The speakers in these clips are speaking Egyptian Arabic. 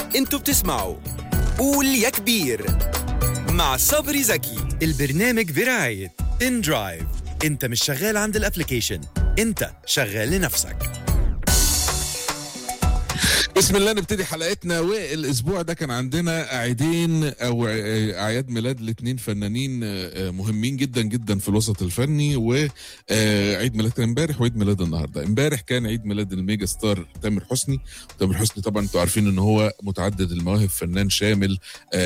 انتوا بتسمعوا قول يا كبير مع صبري زكي البرنامج برعاية ان درايف انت مش شغال عند الابليكيشن انت شغال لنفسك بسم الله نبتدي حلقتنا والاسبوع ده كان عندنا عيدين او اعياد ميلاد لاثنين فنانين مهمين جدا جدا في الوسط الفني وعيد ميلاد كان امبارح وعيد ميلاد النهارده امبارح كان عيد ميلاد الميجا ستار تامر حسني تامر حسني طبعا انتوا عارفين ان هو متعدد المواهب فنان شامل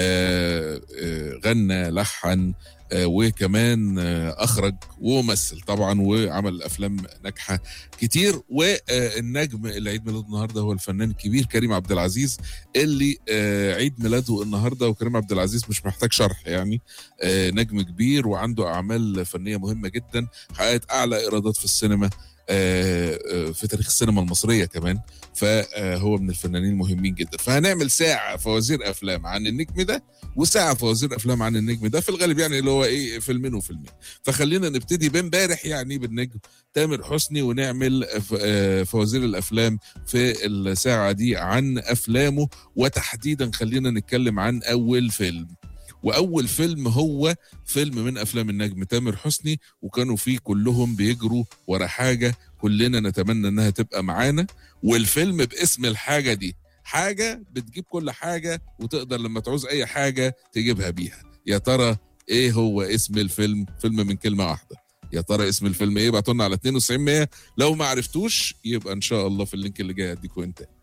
غنى لحن وكمان اخرج ومثل طبعا وعمل افلام ناجحه كتير والنجم اللي عيد ميلاده النهارده هو الفنان الكبير كريم عبد العزيز اللي عيد ميلاده النهارده وكريم عبد العزيز مش محتاج شرح يعني نجم كبير وعنده اعمال فنيه مهمه جدا حققت اعلى ايرادات في السينما في تاريخ السينما المصريه كمان فهو من الفنانين المهمين جدا فهنعمل ساعه فوازير افلام عن النجم ده وساعه فوازير افلام عن النجم ده في الغالب يعني اللي هو ايه فيلمين وفيلمين فخلينا نبتدي بامبارح يعني بالنجم تامر حسني ونعمل فوازير الافلام في الساعه دي عن افلامه وتحديدا خلينا نتكلم عن اول فيلم واول فيلم هو فيلم من افلام النجم تامر حسني وكانوا فيه كلهم بيجروا ورا حاجه كلنا نتمنى انها تبقى معانا والفيلم باسم الحاجه دي حاجه بتجيب كل حاجه وتقدر لما تعوز اي حاجه تجيبها بيها يا ترى ايه هو اسم الفيلم فيلم من كلمه واحده يا ترى اسم الفيلم ايه ابعتوا لنا على 92 100 لو ما عرفتوش يبقى ان شاء الله في اللينك اللي جاي هديكوا انت